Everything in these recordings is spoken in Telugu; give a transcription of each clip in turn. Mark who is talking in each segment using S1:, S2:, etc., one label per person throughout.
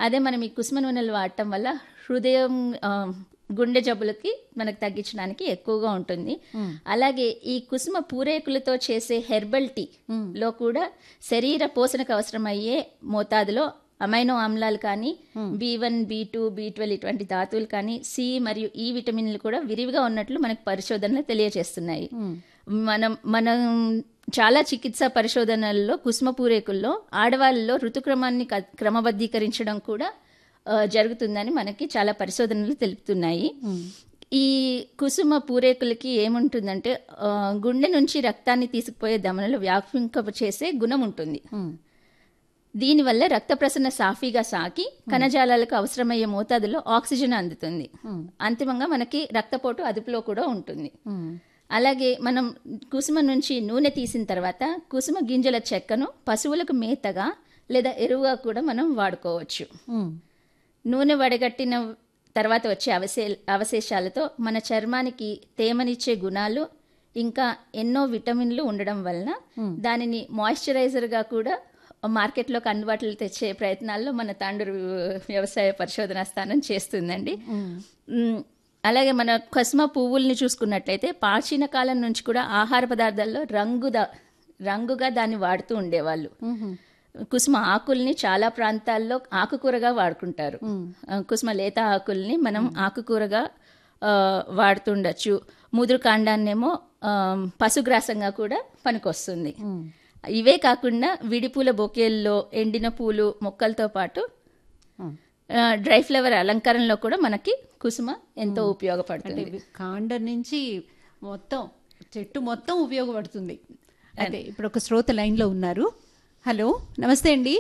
S1: అదే మనం ఈ కుసుమ నూనెలు వాడటం వల్ల హృదయం ఆ, గుండె జబ్బులకి మనకు తగ్గించడానికి ఎక్కువగా ఉంటుంది అలాగే ఈ కుసుమ పూరేకులతో చేసే హెర్బల్ టీ లో కూడా శరీర పోషణకు అవసరమయ్యే మోతాదులో అమైనో ఆమ్లాలు కానీ B one B two B twelve ఇటువంటి ధాతువులు కానీ సి మరియు ఈ విటమిన్లు కూడా విరివిగా ఉన్నట్లు మనకు పరిశోధనలు తెలియజేస్తున్నాయి మనం మనం చాలా చికిత్సా పరిశోధనల్లో కుసుమ పూరేకుల్లో ఆడవాళ్ళలో ఋతుక్రమాన్ని క- క్రమబద్ధీకరించడం కూడా ఆ, జరుగుతుందని మనకి చాలా పరిశోధనలు తెలుపుతున్నాయి ఈ కుసుమ పూరేకులకి ఏముంటుందంటే ఆ, గుండె నుంచి రక్తాన్ని తీసుకుపోయే దమనలు వ్యాపింక చేసే గుణం ఉంటుంది దీనివల్ల రక్త ప్రసరణ సాఫీగా సాకి కణజాలాలకు అవసరమయ్యే మోతాదులో ఆక్సిజన్ అందుతుంది అంతిమంగా మనకి రక్తపోటు అదుపులో కూడా ఉంటుంది అలాగే మనం కుసుమ నుంచి నూనె తీసిన తర్వాత కుసుమ గింజల చెక్కను పశువులకు మేతగా లేదా ఎరువుగా కూడా మనం వాడుకోవచ్చు నూనె వడగట్టిన తర్వాత వచ్చే అవశే అవశేషాలతో మన చర్మానికి తేమనిచ్చే గుణాలు ఇంకా ఎన్నో విటమిన్లు ఉండడం వలన దానిని మాయిశ్చరైజర్గా కూడా మార్కెట్లోకి అందుబాటులో తెచ్చే ప్రయత్నాల్లో మన తాండూరు వ్యవసాయ పరిశోధనా స్థానం చేస్తుందండి మ్, అలాగే మన కస్మ పువ్వుల్ని చూసుకున్నట్లయితే ప్రాచీన కాలం నుంచి కూడా ఆహార పదార్థాల్లో రంగుదా రంగుగా దాన్ని వాడుతూ ఉండేవాళ్ళు కుసుమ ఆకుల్ని చాలా ప్రాంతాల్లో ఆకుకూరగా వాడుకుంటారు ఆ, కుసుమ లేత ఆకుల్ని మనం ఆకుకూరగా ఆ, వాడుతుండొచ్చు ముదురు కాండాన్నేమో ఆ, పశుగ్రాసంగా కూడా పనికొస్తుంది ఇవే కాకుండా విడిపూల బొకేల్లో ఎండిన పూలు మొక్కలతో పాటు ఆ, డ్రై ఫ్లవర్ అలంకరణలో కూడా మనకి కుసుమ ఎంతో ఉపయోగపడుతుంది
S2: అంటే కాండం నుంచి మొత్తం చెట్టు మొత్తం ఉపయోగపడుతుంది అయితే ఇప్పుడు ఒక శ్రోత లైన్లో ఉన్నారు హలో నమస్తే అండి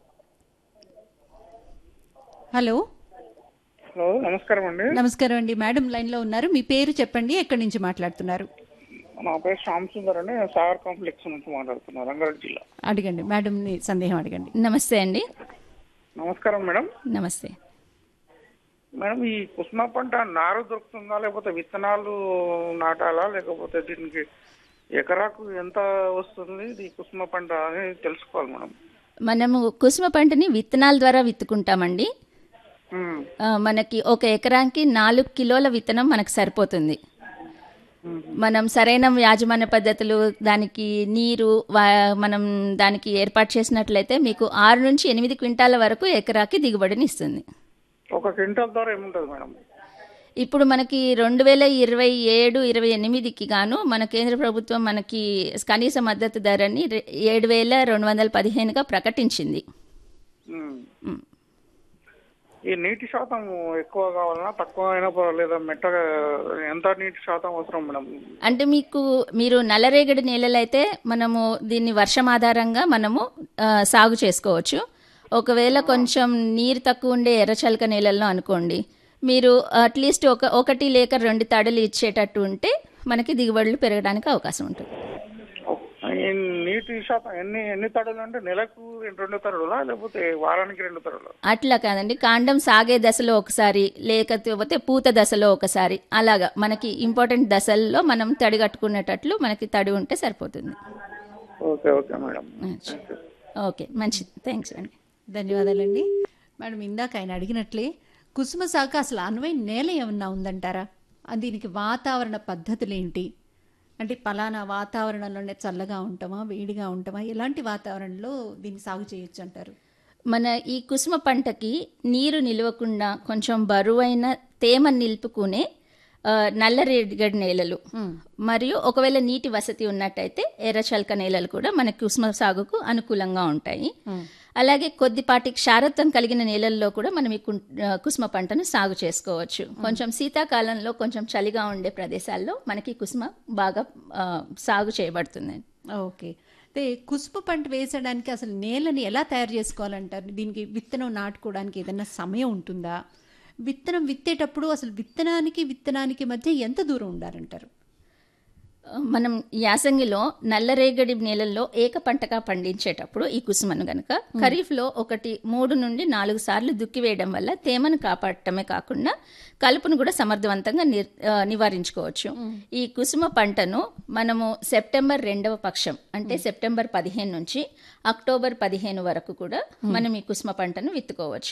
S2: హలో
S3: హలో నమస్కారం అండి
S2: నమస్కారం అండి మేడం లైన్లో ఉన్నారు మీ పేరు చెప్పండి ఎక్కడి నుంచి మాట్లాడుతున్నారు
S3: నా పేరు శ్యామ్ సుందర్ అండి నేను సాగర్ కాంప్లెక్స్ నుంచి మాట్లాడుతున్నాను రంగారెడ్డి జిల్లా
S2: అడగండి మేడంని సందేహం అడగండి
S1: నమస్తే అండి
S3: నమస్కారం మేడం
S1: నమస్తే
S3: మేడం ఈ కుసుమ పంట నారు దొరుకుతుందా లేకపోతే విత్తనాలు నాటాలా లేకపోతే దీనికి ఎకరాకు ఎంత వస్తుంది ఈ కుసుమ పంట అని తెలుసుకోవాలి మేడం
S1: మనము కుసుమ పంటని విత్తనాల ద్వారా విత్తుకుంటామండి
S3: ఉమ్,
S1: ఆ, మనకి ఒక ఎకరానికి నాలుగు కిలోల విత్తనం మనకు సరిపోతుంది మనం సరైన యాజమాన్య పద్ధతులు దానికి నీరు వా- మనం దానికి ఏర్పాటు చేసినట్లయితే మీకు ఆరు నుంచి ఎనిమిది క్వింటాల వరకు ఎకరాకి దిగుబడిని ఇస్తుంది
S3: ఒక క్వింటల్ ద్వారా ఏముంటుంది మేడం
S1: ఇప్పుడు మనకి రెండు వేల ఇరవై ఏడు ఇరవై ఎనిమిదికి గాను మన కేంద్ర ప్రభుత్వం మనకి కనీస మద్దతు ధరని రె- ఏడు వేల రెండు వందల పదిహేనుగా ప్రకటించింది
S3: ఉమ్.
S1: ఉమ్.
S3: ఈ నీటి శాతం ఎక్కువ కావాలన్నా తక్కువ అయినా పర్వాలేదా మెట్టగా ఎంత నీటి శాతం అవసరం మేడం
S1: అంటే మీకు మీరు నల్లరేగడి నేలలైతే మనము దీన్ని వర్షం ఆధారంగా మనము ఆ, సాగు చేసుకోవచ్చు ఒకవేళ కొంచెం నీరు తక్కువ ఉండే ఎర్రచలక నేలల్లో అనుకోండి మీరు అట్లీస్ట్ ఒక ఒకటి లేక రెండు తడులు ఇచ్చేటట్టు ఉంటే మనకి దిగుబడులు పెరగడానికి అవకాశం ఉంటుంది
S3: ఈ నీటి శాతం ఎన్ని ఎన్ని తడులు అంటే నెలకు రెండు తడులా లేకపోతే వారానికి రెండు తడులు
S1: అట్లా కాదండి కాండం సాగే దశలో ఒకసారి లేకపోతే పూత దశలో ఒకసారి అలాగా మనకి ఇంపార్టెంట్ దశల్లో మనం తడి కట్టుకునేటట్లు మనకి తడి ఉంటే సరిపోతుంది
S3: ఓకే ఓకే మేడం
S1: ఓకే మంచిది థ్యాంక్స్ అండి
S2: ధన్యవాదాలండి మేడం ఇందాక ఆయన అడిగినట్లే కుసుమ సాగు అసలు అనువైన నేల ఏమన్నా ఉందంటారా ఆ దీనికి వాతావరణ పద్ధతులు ఏంటి అంటే పలానా వాతావరణంలోనే చల్లగా ఉంటామా వేడిగా ఉంటామా ఎలాంటి వాతావరణంలో దీన్ని సాగు చేయొచ్చు అంటారు
S1: మన ఈ కుసుమ పంటకి నీరు నిలవకుండా కొంచెం బరువైన తేమ నిలుపుకునే ఆ, నల్లరేగడి నేలలు మరియు ఒకవేళ నీటి వసతి ఉన్నట్టయితే ఎర్రచలక నేలలు కూడా మన కుసుమ సాగుకు అనుకూలంగా ఉంటాయి అలాగే కొద్దిపాటి క్షారత్వం కలిగిన నేలల్లో కూడా మనం ఈ కు- ఆ, కుసుమ పంటను సాగు చేసుకోవచ్చు కొంచెం శీతాకాలంలో కొంచెం చలిగా ఉండే ప్రదేశాల్లో మనకి కుసుమ బాగా ఆ, సాగు చేయబడుతుంది
S2: ఓకే అయితే కుసుమ పంట వేసడానికి అసలు నేలని ఎలా తయారు చేసుకోవాలంటారు దీనికి విత్తనం నాటుకోవడానికి ఏదైనా సమయం ఉంటుందా విత్తనం విత్తేటప్పుడు అసలు విత్తనానికి విత్తనానికి మధ్య ఎంత దూరం ఉండాలంటారు
S1: మనం యాసంగిలో నల్లరేగడి నేలల్లో ఏక పంటగా పండించేటప్పుడు ఈ కుసుమను గనక ఖరీఫ్లో ఒకటి మూడు నుండి నాలుగు సార్లు దుక్కి వేయడం వల్ల తేమను కాపాడటమే కాకుండా కలుపును కూడా సమర్థవంతంగా నిర్- ఆ, నివారించుకోవచ్చు ఈ కుసుమ పంటను మనము సెప్టెంబర్ రెండవ పక్షం అంటే సెప్టెంబర్ పదిహేను నుంచి అక్టోబర్ పదిహేను వరకు కూడా మనం ఈ కుసుమ పంటను విత్తుకోవచ్చు